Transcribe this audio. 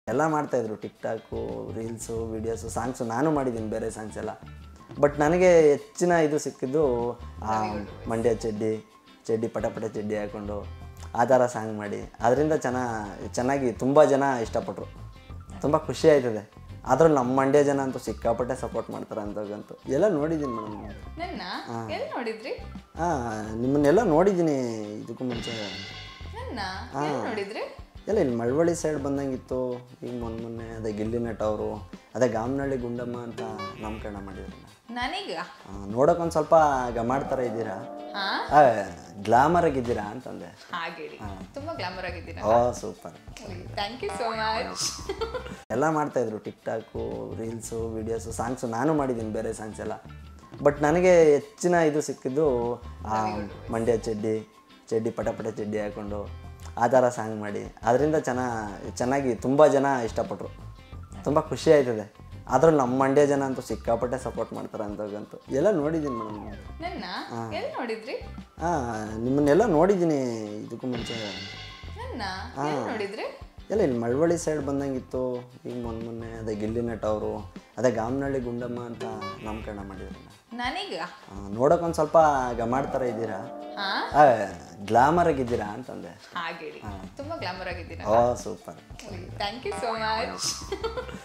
ಎಲ್ಲ ಮಾಡ್ತಾಯಿದ್ರು TikTok reels videos songs ನಾನು ಮಾಡಿದ್ದೀನಿ ಬೇರೆ ಸಾಂಗ್ಸ್ ಎಲ್ಲ ಬಟ್ ನನಗೆ ಹೆಚ್ಚಿನ ಇದು ಸಿಕ್ಕಿದ್ದು ಆ ಮಂಡ್ಯ ಚಡ್ಡಿ ಚಡ್ಡಿ ಪಟ ಪಟ ಚಡ್ಡಿ ಹಾಕ್ಕೊಂಡು ಆ ಥರ ಸಾಂಗ್ ಮಾಡಿ ಅದರಿಂದ ಚೆನ್ನಾಗಿ ಚೆನ್ನಾಗಿ ತುಂಬ ಜನ ಇಷ್ಟಪಟ್ಟರು ತುಂಬ ಖುಷಿ ಆಯ್ತದೆ ಆದ್ರೂ ನಮ್ಮ ಮಂಡ್ಯ ಜನ ಅಂತೂ ಸಿಕ್ಕಾಪಟ್ಟೆ ಸಪೋರ್ಟ್ ಮಾಡ್ತಾರೆ ಅಂತಂತೂ ಎಲ್ಲ ನೋಡಿದ್ದೀನಿ ಮೇಡಮ್ ನನ್ನ ಎಲ್ಲಿ ನೋಡಿದ್ರಿ ಹಾಂ ನಿಮ್ಮನ್ನೆಲ್ಲ ನೋಡಿದ್ದೀನಿ ಇದಕ್ಕೂ ಮುಂಚೆ ನನ್ನ ಎಲ್ಲಿ ನೋಡಿದ್ರಿ ಎಲ್ಲ ಇಲ್ಲಿ ಮಳವಳ್ಳಿ ಸೈಡ್ ಬಂದಂಗಿತ್ತು ಈಗ ಮೊನ್ನೆ ಮೊನ್ನೆ ಅದೇ ಗಿಲ್ಲಿ ನಟ ಅವರು ಅದೇ ಗಾಮನಹಳ್ಳಿ ಗುಂಡಮ್ಮ ಅಂತ ನಾಮಕರಣ ಮಾಡಿದ್ರಲ್ಲ ನನೀಗ ನೋಡೋಕೆ ಒಂದು ಸ್ವಲ್ಪ ಗಮಾಡ್ ಥರ ಇದ್ದೀರಾ ಹಾ ಗ್ಲಾಮರ್ ಆಗಿದ್ದೀರಾ ಅಂತಂದೆ ಹಾಗೇಳಿ ತುಂಬಾ ಗ್ಲಾಮರ್ ಆಗಿದ್ದೀರಾ oh super thank you so much ಎಲ್ಲ ಮಾಡ್ತಾಯಿದ್ರು TikTok reels videos songs ನಾನು ಮಾಡಿದ್ದೀನಿ ಬೇರೆ ಸಾಂಗ್ಸ್ ಎಲ್ಲ ಬಟ್ ನನಗೆ ಹೆಚ್ಚಿನ ಇದು ಸಿಕ್ಕಿದ್ದು ಆ ಮಂಡ್ಯ ಚಡ್ಡಿ ಚಡ್ಡಿ ಪಟ ಪಟ ಚಡ್ಡಿ ಹಾಕ್ಕೊಂಡು ಆ ಥರ ಸಾಂಗ್ ಮಾಡಿ ಅದರಿಂದ ಚೆನ್ನಾಗಿ ಚೆನ್ನಾಗಿ ತುಂಬ ಜನ ಇಷ್ಟಪಟ್ಟರು ತುಂಬ ಖುಷಿ ಆಯ್ತದೆ ಆದ್ರೂ ನಮ್ಮ ಮಂಡ್ಯ ಜನ ಅಂತೂ ಸಿಕ್ಕಾಪಟ್ಟೆ ಸಪೋರ್ಟ್ ಮಾಡ್ತಾರೆ ಅಂತಂತೂ ಎಲ್ಲ ನೋಡಿದ್ದೀನಿ ಮೇಡಮ್ ನನ್ನ ಎಲ್ಲಿ ನೋಡಿದ್ರಿ ಹಾಂ ನಿಮ್ಮನ್ನೆಲ್ಲ ನೋಡಿದ್ದೀನಿ ಇದಕ್ಕೂ ಮುಂಚೆ ನನ್ನ ಎಲ್ಲಿ ನೋಡಿದ್ರಿ ಎಲ್ಲ ಇಲ್ಲಿ ಮಳವಳ್ಳಿ ಸೈಡ್ ಬಂದಂಗಿತ್ತು ಈಗ ಮೊನ್ನೆ ಮೊನ್ನೆ ಅದೇ ಗಿಲ್ಲಿ ನಟ ಅವರು ಅದೇ ಗಾಮನಹಳ್ಳಿ ಗುಂಡಮ್ಮ ಅಂತ ನಾಮಕರಣ ಮಾಡಿದ್ರಲ್ಲ ನನೀಗ ನೋಡೋಕೆ ಒಂದು ಸ್ವಲ್ಪ ಗಮಾಡ್ ಥರ ಇದ್ದೀರಾ ಹಾ ಗ್ಲಾಮರ್ ಆಗಿದ್ದೀರಾ ಅಂತಂದೆ ಹಾಗೇಳಿ ತುಂಬಾ ಗ್ಲಾಮರ್ ಆಗಿದ್ದೀರಾ oh super thank you so much